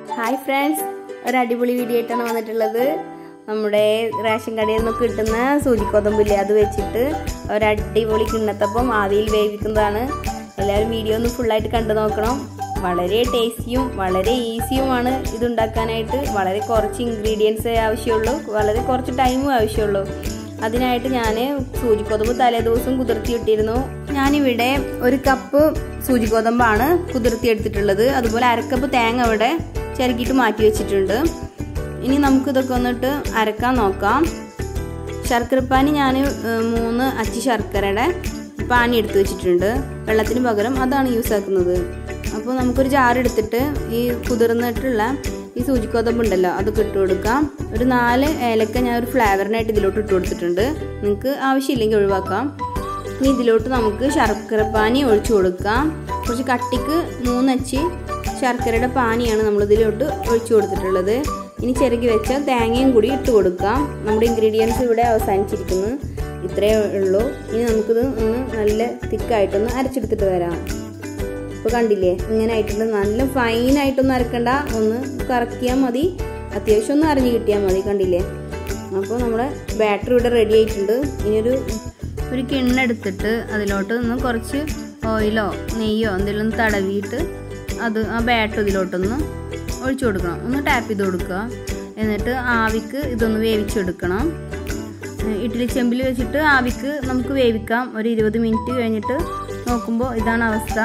Hi friends ഒരു അടിപൊളി video ആയിട്ടാണ് വന്നിട്ടുള്ളത് നമ്മുടെ റേഷൻ കടയിൽ നിന്ന് കിട്ടുന്ന സൂചിക്കൊതമ്പില്ലേ അത് വെച്ചിട്ട് ഒരു അടിപൊളി കിണ്ണത്തപ്പം ആവിയിൽ വേവിക്കുന്നതാണ് എല്ലാവരും വീഡിയോ ഒന്ന് ഫുള്ളായിട്ട് കണ്ടു നോക്കണം വളരെ ടേസ്റ്റിയും വളരെ ഈസിയുമാണ് ഇത് ഉണ്ടാക്കാനായിട്ട് വളരെ കുറച്ച് ഇൻഗ്രീഡിയൻസ് ആവശ്യമുള്ളൂ വളരെ കുറച്ച് ടൈമും ആവശ്യമുള്ളൂ അതിനായിട്ട് ഞാൻ സൂചിക്കോതമ്പ് തലേദിവസം കുതിർത്തി ഇട്ടിരുന്നു ഞാനിവിടെ ഒരു കപ്പ് സൂചിക്കോതമ്പാണ് കുതിർത്തി എടുത്തിട്ടുള്ളത് അതുപോലെ അരക്കപ്പ് തേങ്ങ ഇവിടെ ചിരക്കിയിട്ട് മാറ്റി വെച്ചിട്ടുണ്ട് ഇനി നമുക്കിതൊക്കെ വന്നിട്ട് അരക്കാൻ നോക്കാം ശർക്കരപ്പാനി ഞാൻ മൂന്ന് അച്ചി ശർക്കരയുടെ പാനി എടുത്ത് വെച്ചിട്ടുണ്ട് വെള്ളത്തിന് പകരം അതാണ് യൂസ് ആക്കുന്നത് അപ്പോൾ നമുക്കൊരു ജാർ എടുത്തിട്ട് ഈ കുതിർന്നിട്ടുള്ള ഈ സൂചിക്കോതമ്പ് ഉണ്ടല്ലോ അതൊക്കെ ഇട്ട് കൊടുക്കാം ഒരു നാല് ഏലക്ക ഞാൻ ഒരു ഫ്ലേവറിനായിട്ട് ഇതിലോട്ട് ഇട്ട് കൊടുത്തിട്ടുണ്ട് നിങ്ങൾക്ക് ആവശ്യമില്ലെങ്കിൽ ഒഴിവാക്കാം ഇനി ഇതിലോട്ട് നമുക്ക് ശർക്കര പാനി ഒഴിച്ചു കൊടുക്കാം കുറച്ച് കട്ടിക്ക് മൂന്നച്ചി ശർക്കരയുടെ പാനിയാണ് നമ്മൾ ഇതിലോട്ട് ഒഴിച്ചു കൊടുത്തിട്ടുള്ളത് ഇനി ചെറുകി വെച്ച തേങ്ങയും കൂടി ഇട്ട് കൊടുക്കാം നമ്മുടെ ഇൻഗ്രീഡിയൻസ് ഇവിടെ അവസാനിച്ചിരിക്കുന്നു ഇത്രയേ ഉള്ളൂ ഇനി നമുക്കിത് ഒന്ന് നല്ല തിക്കായിട്ടൊന്ന് അരച്ചെടുത്തിട്ട് വരാം ഇപ്പോൾ കണ്ടില്ലേ ഇങ്ങനെ ആയിട്ടുണ്ട് നല്ല ഫൈനായിട്ടൊന്നും അരക്കണ്ട ഒന്ന് കറക്കിയാൽ മതി അത്യാവശ്യം ഒന്ന് അരിഞ്ഞ് കിട്ടിയാൽ മതി കണ്ടില്ലേ അപ്പോൾ നമ്മുടെ ബാറ്ററി ഇവിടെ റെഡി ആയിട്ടുണ്ട് ഇനിയൊരു ഒരു കിണ്ണെടുത്തിട്ട് അതിലോട്ട് ഒന്ന് കുറച്ച് ഓയിലോ നെയ്യോ എന്തെങ്കിലും ഒന്ന് തടവിയിട്ട് അത് ആ ബാറ്റർ ഇതിലോട്ടൊന്ന് ഒഴിച്ചു കൊടുക്കണം ഒന്ന് ടാപ്പ് ചെയ്ത് കൊടുക്കുക എന്നിട്ട് ആവിക്ക് ഇതൊന്ന് വേവിച്ചെടുക്കണം ഇഡ്ഡലി ചെമ്പിൽ വെച്ചിട്ട് ആവിക്ക് നമുക്ക് വേവിക്കാം ഒരു ഇരുപത് മിനിറ്റ് കഴിഞ്ഞിട്ട് നോക്കുമ്പോൾ ഇതാണ് അവസ്ഥ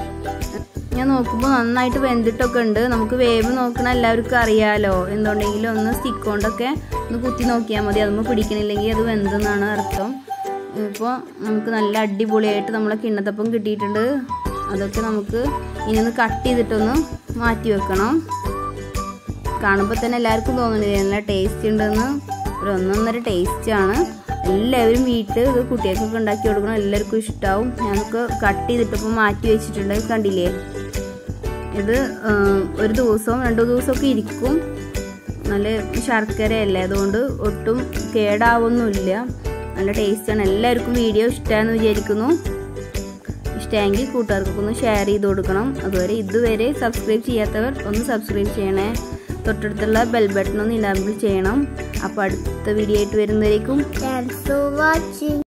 ഞാൻ നോക്കുമ്പോൾ നന്നായിട്ട് വെന്തിട്ടൊക്കെ ഉണ്ട് നമുക്ക് വേവ് നോക്കണ എല്ലാവർക്കും അറിയാലോ എന്തുണ്ടെങ്കിലും ഒന്ന് സ്റ്റിക്ക് കൊണ്ടൊക്കെ ഒന്ന് കുത്തി നോക്കിയാൽ മതി അതൊന്നും പിടിക്കണില്ലെങ്കിൽ അത് വെന്തെന്നാണ് അർത്ഥം ഇപ്പോൾ നമുക്ക് നല്ല അടിപൊളിയായിട്ട് നമ്മളെ കിണ്ണത്തപ്പം കിട്ടിയിട്ടുണ്ട് അതൊക്കെ നമുക്ക് ഇനി ഒന്ന് കട്ട് ചെയ്തിട്ടൊന്ന് മാറ്റി വെക്കണം കാണുമ്പോൾ തന്നെ എല്ലാവർക്കും തോന്നുന്നില്ല നല്ല ടേസ്റ്റ് ഉണ്ടെന്ന് ഒരു ഒന്നൊന്നര ടേസ്റ്റാണ് എല്ലാവരും വീട്ടിൽ ഇത് കുട്ടികൾക്കൊക്കെ ഉണ്ടാക്കി കൊടുക്കണം എല്ലാവർക്കും ഇഷ്ടമാവും ഞങ്ങൾക്ക് കട്ട് ചെയ്തിട്ടിപ്പോൾ മാറ്റി വെച്ചിട്ടുണ്ട് കണ്ടില്ലേ ഇത് ഒരു ദിവസവും രണ്ടു ദിവസമൊക്കെ ഇരിക്കും നല്ല ശർക്കരയല്ലേ അതുകൊണ്ട് ഒട്ടും കേടാവൊന്നുമില്ല നല്ല ടേസ്റ്റാണ് എല്ലാവർക്കും വീഡിയോ ഇഷ്ടമാണെന്ന് വിചാരിക്കുന്നു ഇഷ്ടമെങ്കിൽ കൂട്ടുകാർക്കൊക്കെ ഒന്ന് ഷെയർ ചെയ്ത് കൊടുക്കണം അതുവരെ ഇതുവരെ സബ്സ്ക്രൈബ് ചെയ്യാത്തവർ ഒന്ന് സബ്സ്ക്രൈബ് ചെയ്യണേ തൊട്ടടുത്തുള്ള ബെൽ ബട്ടൺ ഒന്ന് ഇനാബിൾ ചെയ്യണം അപ്പോൾ അടുത്ത വീഡിയോ ആയിട്ട് വരുന്നതായിരിക്കും Thanks for watching.